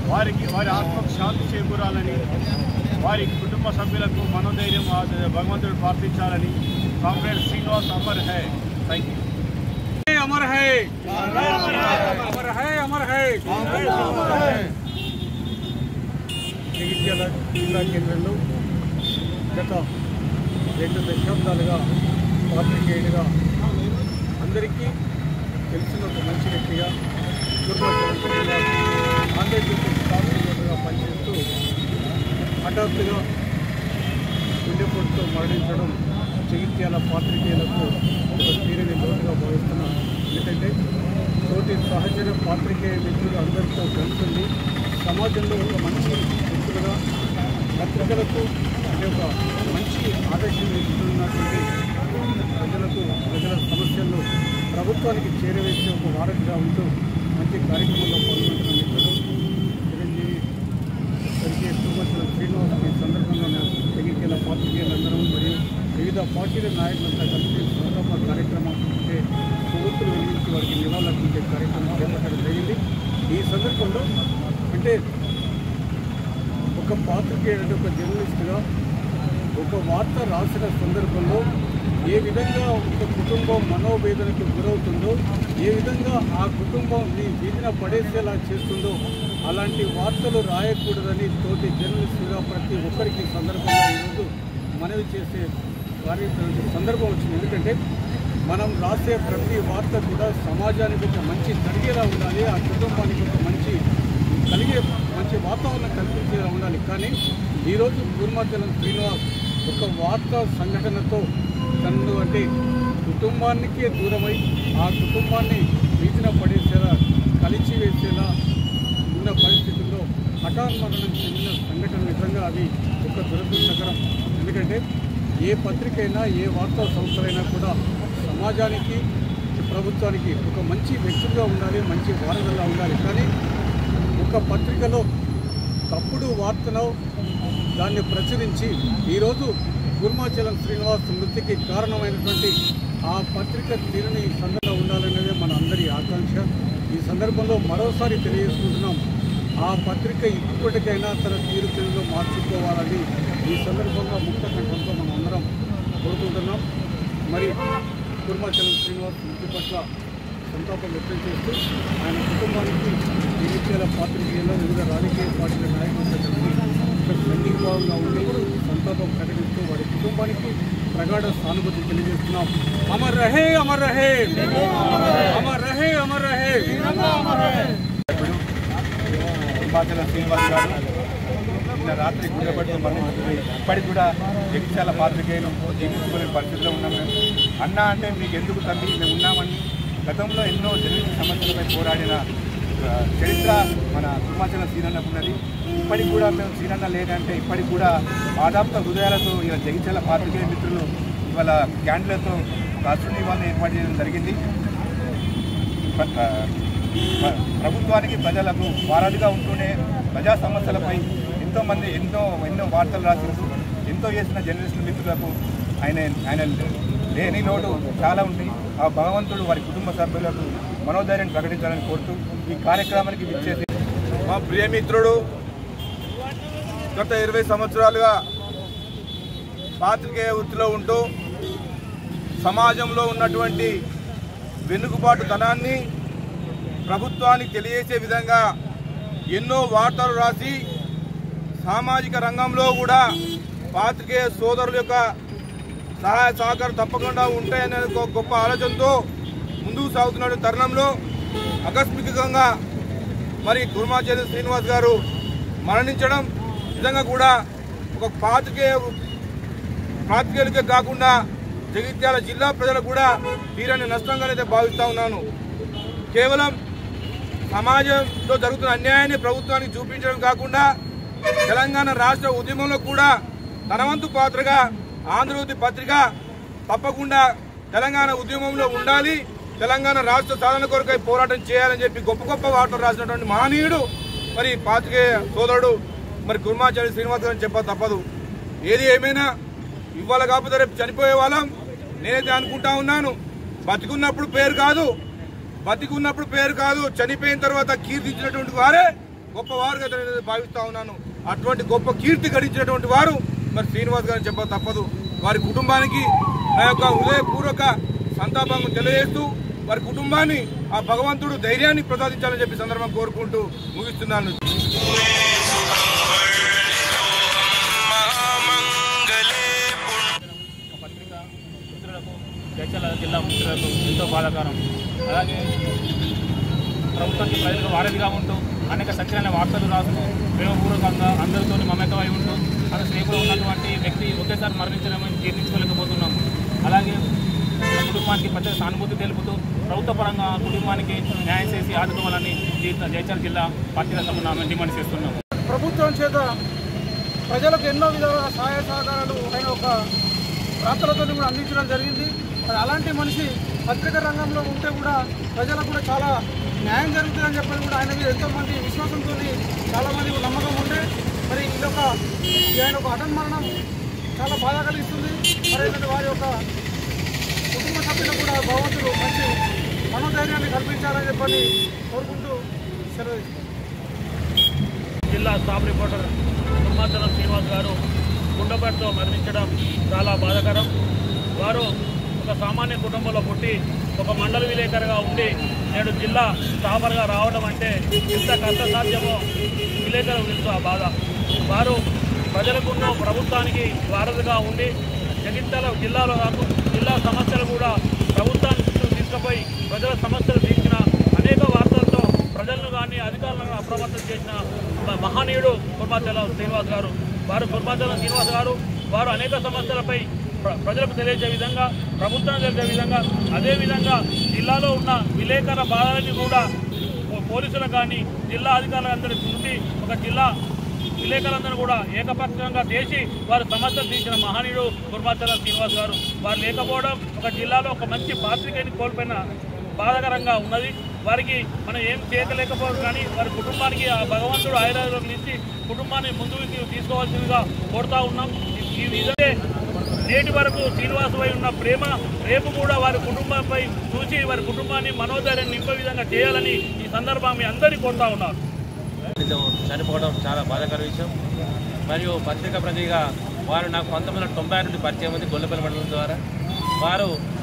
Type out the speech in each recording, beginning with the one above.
వారికి వారి ఆత్మకు శాంతి చేకూరాలని వారి కుటుంబ సభ్యులకు మనోధైర్యం ఆ భగవంతుడు ప్రార్థించాలని కామ్రేడ్ శ్రీనివాస్ అమర్ హై థ్యాంక్ యూ అమర్ హై అమర్ హై అమర్ హై జగిత్యాల జిల్లా కేంద్రంలో గత రెండు దశాబ్దాలుగా పాత్రికేయుడిగా అందరికీ తెలిసిన ఒక మంచి వ్యక్తిగా పూర్వజంగా ఆంధ్రప్రదేశ్ స్థాపించగా పనిచేస్తూ హఠాత్తుగా గుండెపోటుతో మరణించడం జగిత్యాల పాత్రికేయులకు ఒక తీరని లోటుగా భావిస్తున్నాం ఎందుకంటే తోటి సహచర పాత్రికేయ మిత్రులు అందరితో కలిసి సమాజంలో ఒక మంచి వ్యక్తులుగా పత్రికలకు అంటే ఒక మంచి ఆదర్శం ఇస్తున్నటువంటి ప్రజలకు ప్రజల సమస్యలను ప్రభుత్వానికి చేరవేసే ఒక వారధిగా ఉంటూ మంచి కార్యక్రమంలో పాల్గొంటున్న మిత్రులు చిరంజీవి స్వర్గీయ శ్రీమతుల శ్రీనివాస్ ఈ సందర్భంగా మేము జగిత్యాల పాత్రికేయులందరం మరియు వివిధ పార్టీల నాయకులంతా కలిసి సంతాప కార్యక్రమం అంటే కొవ్వొత్తులు వెలిగించి వారికి నివాళులర్పించే కార్యక్రమం చేపట్టడం జరిగింది ఈ సందర్భంలో అంటే ఒక పాత్రికేయుడు అంటే ఒక జర్నలిస్టుగా ఒక వార్త రాసిన సందర్భంలో ఏ విధంగా ఒక కుటుంబం మనోవేదనకు గురవుతుందో ఏ విధంగా ఆ కుటుంబం ఈ వీధిన పడేసేలా చేస్తుందో అలాంటి వార్తలు రాయకూడదని తోటి జర్నలిస్టుగా ప్రతి ఒక్కరికి ఈ సందర్భంగా ఈరోజు మనవి చేసే కార్యక్రమం సందర్భం వచ్చింది ఎందుకంటే మనం రాసే ప్రతి వార్త కూడా సమాజానికి ఒక మంచి జరిగేలా ఉండాలి ఆ కుటుంబానికి ఒక మంచి కలిగే మంచి వాతావరణం కల్పించేలా ఉండాలి కానీ ఈరోజు పూర్మాచలం శ్రీనివాస్ ఒక వార్తా సంఘటనతో తనను అంటే కుటుంబానికే దూరమై ఆ కుటుంబాన్ని వీధిన పడేసేలా కలిచి వేసేలా ఉన్న పరిస్థితుల్లో హఠాన్మరణం చెందిన సంఘటన నిజంగా అది ఒక దురదృష్టకరం ఎందుకంటే ఏ పత్రికైనా ఏ వార్తా సంస్థలైనా కూడా సమాజానికి ప్రభుత్వానికి ఒక మంచి వ్యక్తులుగా ఉండాలి మంచి వారధులా ఉండాలి కానీ ఒక పత్రికలో తప్పుడు వార్తను దాన్ని ప్రచురించి ఈరోజు గుర్మాచలం శ్రీనివాస్ మృతికి కారణమైనటువంటి ఆ పత్రిక తీరుని ఈ సందర్భంగా ఉండాలనేదే మన అందరి ఆకాంక్ష ఈ సందర్భంలో మరోసారి తెలియజేసుకుంటున్నాం ఆ పత్రిక ఇప్పటికైనా తన తీరు తెలుగులో మార్చుకోవాలని ఈ సందర్భంగా ముక్త కంఠంతో మనం అందరం కోరుకుంటున్నాం మరి కుర్మాచలం శ్రీనివాస్ మృతి పట్ల సంతాపం వ్యక్తం చేస్తూ ఆయన కుటుంబానికి ఎన్నికల పాత్రికేయులు వివిధ రాజకీయ పార్టీల నాయకులతో కలిసి ఒక సంఘీభావంగా ఉండి సంతాపం ప్రకటిస్తూ వారి కుటుంబానికి ప్రగాఢ సానుభూతి తెలియజేస్తున్నాం అమర్ రహే అమర్ రహే అమర్ రహే అమర్ రహే హిమాచల శ్రీనివాస్ గారు నిన్న రాత్రి గుండెపడితో మరణించింది ఇప్పటికి కూడా జగిత్యాల పాత్రికేయులు జీవించుకునే పరిస్థితిలో ఉన్నాం మేము అన్న అంటే మీకు ఎందుకు తల్లి మేము ఉన్నామని గతంలో ఎన్నో జర్నలిస్ట్ సమస్యలపై పోరాడిన ఆ, చరిత్ర మన హిమాచల శ్రీరన్నకు ఉన్నది ఇప్పటికి కూడా మేము శ్రీరన్న లేదంటే ఇప్పటికి కూడా ఆదాప్త హృదయాలతో ఇలా జగిత్యాల పాత్రికేయ మిత్రులు ఇవాళ క్యాండిల్తో ఒక అశ్రుని వాళ్ళని ఏర్పాటు చేయడం జరిగింది ప్ర- ఆ, ప్ర- ప్రభుత్వానికి ప్రజలకు వారధిగా ఉంటూనే ప్రజా సమస్యలపై ఎంతోమంది ఎంతో ఎన్నో వార్తలు రాసిండు ఎంతో చేసిన జర్నలిస్టు మిత్రులకు ఆయన ఆయన లేని లోటు చాలా ఉంది ఆ భగవంతుడు వారి కుటుంబ సభ్యులకు మనోధైర్యం ప్రకటించాలని కోరుతూ ఈ కార్యక్రమానికి విచ్చేసి మా ప్రియమిత్రుడు గత ఇరవై సంవత్సరాలుగా పాత్రికేయ వృత్తిలో ఉంటూ సమాజంలో ఉన్నటువంటి వెనుకబాటుతనాన్ని ప్రభుత్వానికి తెలియజేసే విధంగా ఎన్నో వార్తలు రాసి సామాజిక రంగంలో కూడా పాత్రికేయ సోదరుల యొక్క సహాయ సహకారం తప్పకుండా ఉంటాయనే ఒక గొప్ప ఆలోచనతో ముందుకు సాగుతున్న తరుణంలో ఆకస్మికంగా మరి కుర్మాచార్య శ్రీనివాస్ గారు మరణించడం నిజంగా కూడా ఒక పాతికేయ పాతికేయులకే కాకుండా జగిత్యాల జిల్లా ప్రజలకు కూడా తీరని నష్టంగానైతే భావిస్తా ఉన్నాను కేవలం సమాజంలో జరుగుతున్న అన్యాయాన్ని ప్రభుత్వానికి చూపించడం కాకుండా తెలంగాణ రాష్ట్ర ఉద్యమంలో కూడా తన వంతు పాత్రగా ఆంధ్రజ్యోతి పత్రిక తప్పకుండా తెలంగాణ ఉద్యమంలో ఉండాలి తెలంగాణ రాష్ట్ర సాధన కొరకై పోరాటం చేయాలని చెప్పి గొప్ప గొప్ప వార్తలు రాసినటువంటి మహనీయుడు మరి పాత్రికేయ సోదరుడు మరి కుర్మాచారి శ్రీనివాస్ గారిని చెప్ప తప్పదు ఏది ఏమైనా ఇవాళ కాకపోతే రేపు చనిపోయే వాళ్ళం నేనైతే అనుకుంటా ఉన్నాను బతికున్నప్పుడు పేరు కాదు బతికున్నప్పుడు పేరు కాదు చనిపోయిన తర్వాత కీర్తించినటువంటి వారే గొప్పవారుగా నేను భావిస్తా ఉన్నాను అటువంటి గొప్ప కీర్తి గడించినటువంటి వారు మరి శ్రీనివాస్ గారిని చెప్ప తప్పదు వారి కుటుంబానికి నా యొక్క హృదయపూర్వక సంతాపం తెలియజేస్తూ వారి కుటుంబాన్ని ఆ భగవంతుడు ధైర్యాన్ని ప్రసాదించాలని చెప్పి సందర్భం కోరుకుంటూ ముగిస్తున్నాను పత్రిక మిత్రులకు జడ్చల జిల్లా మిత్రులకు ఎంతో బాధాకరం అలాగే ప్రభుత్వానికి ప్రజలకు వారధిగా ఉంటూ అనేక సత్యమైన వార్తలు రాస్తూ ప్రేమపూర్వకంగా అందరితో మమేకమై ఉంటూ అతని సేపులో ఉన్నటువంటి వ్యక్తి ఒకేసారి మరణించడం జీర్ణించుకోలేకపోతున్నాం అలాగే ఆ కుటుంబానికి ప్రత్యేక సానుభూతి తెలుపుతూ ప్రభుత్వ పరంగా ఆ కుటుంబానికి న్యాయం చేసి ఆదుకోవాలని జైచల్ జిల్లా పార్టీ తరఫున డిమాండ్ చేస్తున్నాం ప్రభుత్వం చేత ప్రజలకు ఎన్నో విధాల సహాయ సహకారాలు ఆయన ఒక ప్రాంతాలతో కూడా అందించడం జరిగింది మరి అలాంటి మనిషి పత్రికా రంగంలో ఉంటే కూడా ప్రజలకు కూడా చాలా న్యాయం జరుగుతుందని చెప్పని కూడా ఆయన మీద ఎంతో మంది విశ్వాసంతో చాలా మంది నమ్మకం ఉండే మరి ఇదొక ఈ ఆయన ఒక అటన్ మరణం చాలా బాధ కలిగిస్తుంది మరి ఏంటంటే వారి యొక్క కుటుంబ సభ్యులకు కూడా భగవంతుడు మంచి మనోధైర్యాన్ని కల్పించాలని చెప్పని కోరుకుంటూ సెలవు తీసుకుంటాను. జిల్లా స్టాఫ్ రిపోర్టర్ సింహాచలం శ్రీనివాస్ గారు గుండెపేటతో మరణించడం చాలా బాధాకరం వారు ఒక సామాన్య కుటుంబంలో పుట్టి ఒక మండల విలేకరుగా ఉండి నేడు జిల్లా స్టాఫర్గా రావడం అంటే ఎంత కష్టసాధ్యమో విలేకరు తెలుసు ఆ బాధ వారు ప్రజలకున్న ప్రభుత్వానికి వారధిగా ఉండి జగిత్యాల జిల్లాలో కాకు జిల్లా సమస్యలు కూడా ప్రభుత్వానికి తీసుకుపోయి ప్రజల సమస్యలు తీర్చిన అనేక వార్తలతో ప్రజలను కానీ అధికారులను అప్రమత్తం చేసిన మ- మహనీయుడు కుర్మాచలం శ్రీనివాస్ గారు వారు కుర్మాచలం శ్రీనివాస్ గారు వారు అనేక సమస్యలపై ప్ర- ప్రజలకు తెలియజే విధంగా ప్రభుత్వానికి తెలిసే విధంగా అదేవిధంగా జిల్లాలో ఉన్న విలేకరుల బాధలని కూడా పో- పోలీసులకు కానీ జిల్లా అధికారులందరి నుండి ఒక జిల్లా విలేకరులందరూ కూడా ఏకపక్షంగా చేసి వారి సమస్యలు తీర్చిన మహనీయుడు గురుమాచల శ్రీనివాస్ గారు వారు లేకపోవడం ఒక జిల్లాలో ఒక మంచి పాత్రికేయుని కోల్పోయిన బాధాకరంగా ఉన్నది వారికి మనం ఏం చేయలేకపోవడం కానీ వారి కుటుంబానికి ఆ భగవంతుడు ఆయుర్వేదం ఇచ్చి కుటుంబాన్ని ముందుకు తీసుకోవాల్సిందిగా కోరుతా ఉన్నాం ఈ ఇదే నేటి వరకు శ్రీనివాసుపై ఉన్న ప్రేమ రేపు కూడా వారి కుటుంబంపై చూసి వారి కుటుంబాన్ని మనోధైర్యం నింపే విధంగా చేయాలని ఈ సందర్భం మీ అందరినీ కోరుతా ఉన్నారు నిజం చనిపోవడం చాలా బాధాకర విషయం మరియు పత్రికా ప్రతిగా వారు నాకు పంతొమ్మిది వందల తొంభై నుండి పరిచయం ఉంది గొల్లపల్లి మండలం ద్వారా వారు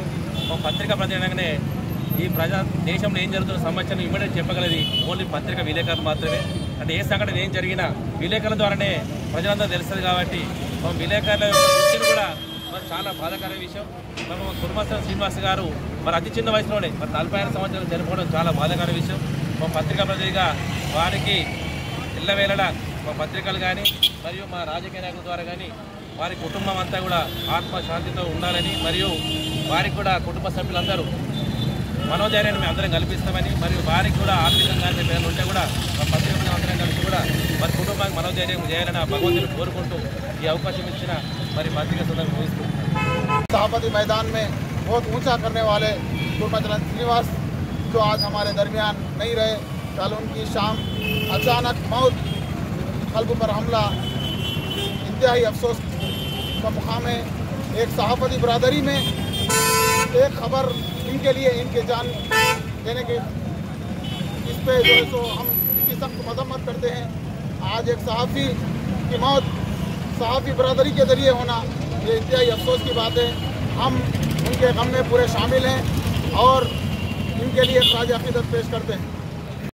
ఒక పత్రికా ప్రతి అనగానే ఈ ప్రజా దేశంలో ఏం జరుగుతున్న సమస్యను ఇమ్మీడియట్ చెప్పగలది ఓన్లీ పత్రిక విలేకరులు మాత్రమే అంటే ఏ సంఘటన ఏం జరిగినా విలేకరుల ద్వారానే ప్రజలందరూ తెలుస్తుంది కాబట్టి మా విలేకరుల యొక్క వృత్తిని కూడా మరి చాలా బాధాకర విషయం మరి మా కుర్మాసన శ్రీనివాస్ గారు మరి అతి చిన్న వయసులోనే మరి నలభై ఐదు సంవత్సరాలు చనిపోవడం చాలా బాధాకర విషయం మా పత్రికా ప్రతిగా వారికి ఇళ్ళవేళలా మా పత్రికలు కానీ మరియు మా రాజకీయ నాయకుల ద్వారా కానీ వారి కుటుంబం అంతా కూడా ఆత్మశాంతితో ఉండాలని మరియు వారికి కూడా కుటుంబ సభ్యులందరూ మనోధైర్యాన్ని మేము అందరం కల్పిస్తామని మరియు వారికి కూడా ఆర్థికంగా ఏమైనా ఉంటే కూడా మా పత్రికలు అందరం కలిసి కూడా వారి కుటుంబానికి మనోధైర్యం చేయాలని ఆ భగవంతుని కోరుకుంటూ ఈ అవకాశం ఇచ్చిన మరి పత్రిక సందర్భం ముగిస్తూ सभापति मैदान में बहुत ऊंचा करने वाले गुरमचरण श्रीनिवास जो आज हमारे दरमियान नहीं रहे कल उनकी शाम अचानक मौत कल्ब पर हमला इंतहाई अफसोस का मुकाम है एक सहाफती बरदरी में एक खबर इनके लिए इनके जान देने के इस पे जो है सो हम इनकी सख्त मजम्मत करते हैं आज एक सहाफ़ी की मौत सहाफ़ी बरदरी के ज़रिए होना ये इंतहाई अफसोस की बात है हम उनके गम में पूरे शामिल हैं और इनके लिए खराज अकीदत पेश करते हैं